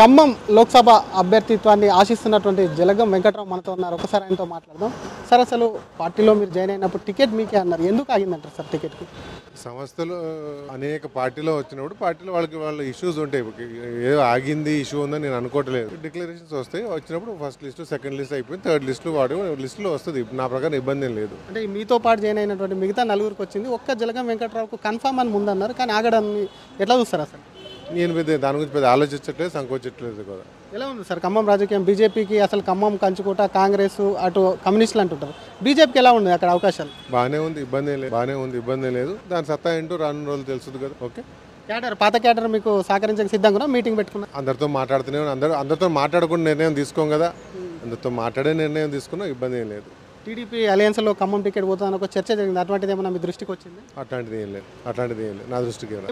ఖమ్మం లోక్సభ అభ్యర్థిత్వాన్ని ఆశిస్తున్నటువంటి జలగం వెంకట్రావు మనతో ఉన్నారు ఒకసారి ఆయనతో మాట్లాడదాం సార్ అసలు పార్టీలో మీరు జాయిన్ అయినప్పుడు టికెట్ మీకే అన్నారు ఎందుకు ఆగిందంటారు సార్ టికెట్కి సంస్థలు అనేక పార్టీలో వచ్చినప్పుడు పార్టీలో వాళ్ళకి వాళ్ళ ఇష్యూస్ ఉంటాయి ఏదో ఆగింది ఇష్యూ ఉందని నేను అనుకోవట్లేదు డిక్లరేషన్స్ వస్తాయి వచ్చినప్పుడు ఫస్ట్ లిస్ట్ సెకండ్ లిస్ట్ అయిపోయింది థర్డ్ లిస్ట్ వాడు లిస్టులో వస్తుంది నా ప్రకారం ఇబ్బంది ఏం లేదు అంటే మీతో పాటు జాయిన్ అయినటువంటి మిగతా నలుగురికి వచ్చింది ఒక్క జలగం వెంకట్రావుకు కన్ఫామ్ అని ముందన్నారు కానీ ఆగడాన్ని ఎట్లా చూస్తారు అసలు నేను పెద్ద దాని గురించి పెద్ద ఆలోచించట్లేదు సంకోచించట్లేదు కూడా ఎలా ఉంది సార్ ఖమ్మం రాజకీయం బీజేపీకి అసలు ఖమ్మం కంచుకోట కాంగ్రెస్ అటు కమ్యూనిస్టులు అంటుంటారు బీజేపీకి ఎలా ఉంది అక్కడ అవకాశాలు బాగానే ఉంది ఇబ్బంది ఏం లేదు బాగానే ఉంది ఇబ్బంది ఏం లేదు దాని సత్తా ఏంటో రానున్న రోజులు తెలుస్తుంది కదా ఓకే క్యాడర్ పాత క్యాడర్ మీకు సహకరించక సిద్ధంగా మీటింగ్ పెట్టుకున్నా అందరితో మాట్లాడుతూనే ఉన్నాం. అందరూ అందరితో మాట్లాడుకుని నిర్ణయం తీసుకోం కదా అందరితో మాట్లాడే నిర్ణయం తీసుకున్నా ఇబ్బంది ఏం లేదు టీడీపీ అలయన్స్లో ఖమ్మం టికెట్ పోతుందని ఒక చర్చ జరిగింది అటువంటిది ఏమైనా మీ దృష్టికి వచ్చింది అట్లాంటిది ఏం లేదు అట్లాంటిది ఏం లేదు నా దృష్టికి ఏం లేదు